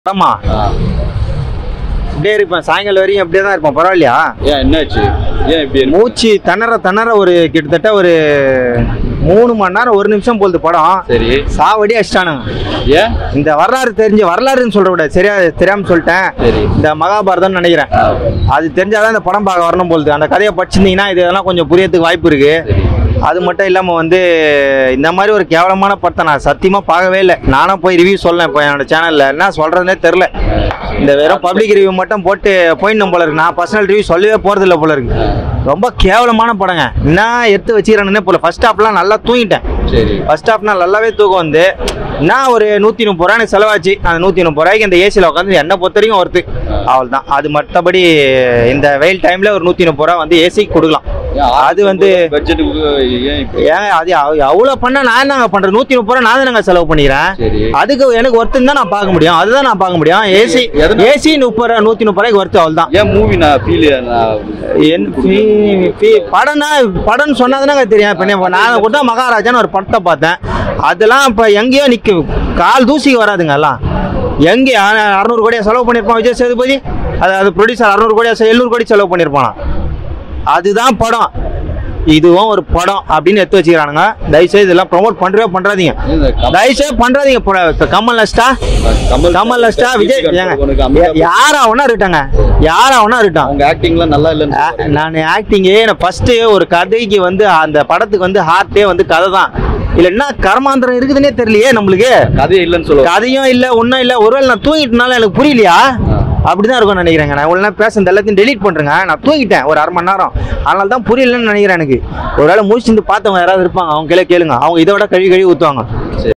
படமா இப்படியே இருப்பேன் சாயங்காலம் வரையும் அப்படியே தான் இருப்பேன் பரவாயில்லையா ஏன் என்னாச்சு ஏன் இப்படி இருக்கு? மூச்சு திணற திணற ஒரு கிட்டத்தட்ட ஒரு மூணு மணி நேரம் ஒரு நிமிஷம் போகுது படம் சரி சாவடி அடிச்சிட்டானுங்க ஏன் இந்த வரலாறு தெரிஞ்ச வரலாறுன்னு சொல்ற விட சரியா தெரியாம சொல்லிட்டேன் சரி இந்த மகாபாரதம்னு நினைக்கிறேன் அது தெரிஞ்சாதான் இந்த படம் பார்க்க வரணும் போகுது அந்த கதையை படிச்சிருந்தீங்கன்னா இது இதெல்லாம் கொஞ்சம் புரியறதுக்கு வாய்ப்பு இருக்கு சரி அது மட்டும் இல்லாமல் வந்து இந்த மாதிரி ஒரு கேவலமான படத்தை நான் சத்தியமாக பார்க்கவே இல்லை நானும் போய் ரிவ்யூ சொல்லேன் இப்போ என்னோட சேனலில் என்ன சொல்கிறதுனே தெரில இந்த வெறும் பப்ளிக் ரிவ்யூ மட்டும் போட்டு போயிடணும் போல இருக்கு நான் பர்சனல் ரிவ்யூ சொல்லவே போகிறதில்ல போல இருக்கு ரொம்ப கேவலமான படங்க என்ன எடுத்து வச்சுக்கிறேன்னு போல ஃபர்ஸ்ட் ஹாப்லாம் நல்லா தூங்கிட்டேன் சரி ஃபர்ஸ்ட் ஹாஃப் நான் நல்லாவே தூக்கம் வந்து நான் ஒரு நூற்றி முப்பது ரூபா எனக்கு செலவாச்சு அந்த நூற்றி முப்பது ரூபாய்க்கு இந்த ஏசியில் உட்காந்து என்னை பொறுத்த வரைக்கும் ஒருத்து அவள் தான் அது மற்றபடி இந்த வெயில் டைமில் ஒரு நூற்றி முப்பது ரூபா வந்து ஏசிக்கு கொடுக்கலாம் அது வந்து பட்ஜெட்டுக்கு ஏன் இப்படி ஏங்க அது அவ- அவ்வளோ பண்ண நான் என்னங்க பண்ணுறேன் நூற்றி முப்பது ரூபா நான் தானங்க செலவு பண்ணிக்கிறேன் சரி அதுக்கு எனக்கு ஒருத்தன் தான் நான் பார்க்க முடியும் அதுதான் நான் பார்க்க முடியும் ஏசி எதனா- ஏசி முப்பது ரூபா நூற்றி முப்பது ரூபாய்க்கு ஒருத்து அவள் தான் ஏன் மூவி நான் ஃபீல் என் ஃபீ- ஃபீ- படம்னா படம்னு சொன்னாதானங்க தெரியும் இப்போ நீ- நான் கூட மகாராஜான்னு ஒரு படத்தை பார்த்தேன் அதெல்லாம் இப்போ எங்கேயோ நிற்க கால் தூசிக்கு வராதுங்க எல்லாம் எங்கே அறநூறு கோடியா செலவு பண்ணியிருப்பான் விஜய் சேதுபதி அது அது ப்ரொடியூசர் அறநூறு கோடியா எழுநூறு கோடி செலவு பண்ணியிருப்பானா அதுதான் படம் இதுவும் ஒரு படம் அப்படின்னு எடுத்து வச்சுக்கிறானுங்க தயவுசெய்து இதெல்லாம் ப்ரோமோட் பண்ணுறவே பண்ணுறாதீங்க தயவுசெய்து பண்ணுறாதீங்க இப்போ கமல் நஸ்டா கமல் நஸ்டா விஜய் ஏங்க யாரா ஒன்றா இருட்டாங்க யாரா ஒன்றா இருட்டான் அவங்க ஆக்டிங்லாம் நல்லா இல்லைன்னு ஆ- சொல்றாங்க. நான் ஆக்டிங்கே நான் ஃபர்ஸ்ட் ஒரு கதைக்கு வந்து அந்த படத்துக்கு வந்து ஹார்ட்டே வந்து கதை தான் இல்லைன்னா கர்மாந்திரம் இருக்குதுன்னே தெரியலையே நம்மளுக்கு கதையே இல்லைன்னு சொல்லுவாங்க கதையும் இல்லை ஒன்றும் இல்லை ஒருவேளை நான் தூங்கிட்டனால எனக்கு புரியலையா அப்படிதான் இருக்கும்னு நினைக்கிறேங்க நான் இவ்வளோ நேரம் பேசுனது எல்லாத்தையும் டெலீட் பண்ணுறேங்க நான் தூங்கிட்டேன் ஒரு அரை மணி நேரம் அதனால தான் புரியலன்னு நினைக்கிறேன் எனக்கு ஒருவேளை முடிச்சுட்டு பார்த்தவங்க யாராவது இருப்பாங்க அவங்க கீழே கேளுங்க அவங்க இதை விட கழுவி கழுவி ஊற்றுவாங்க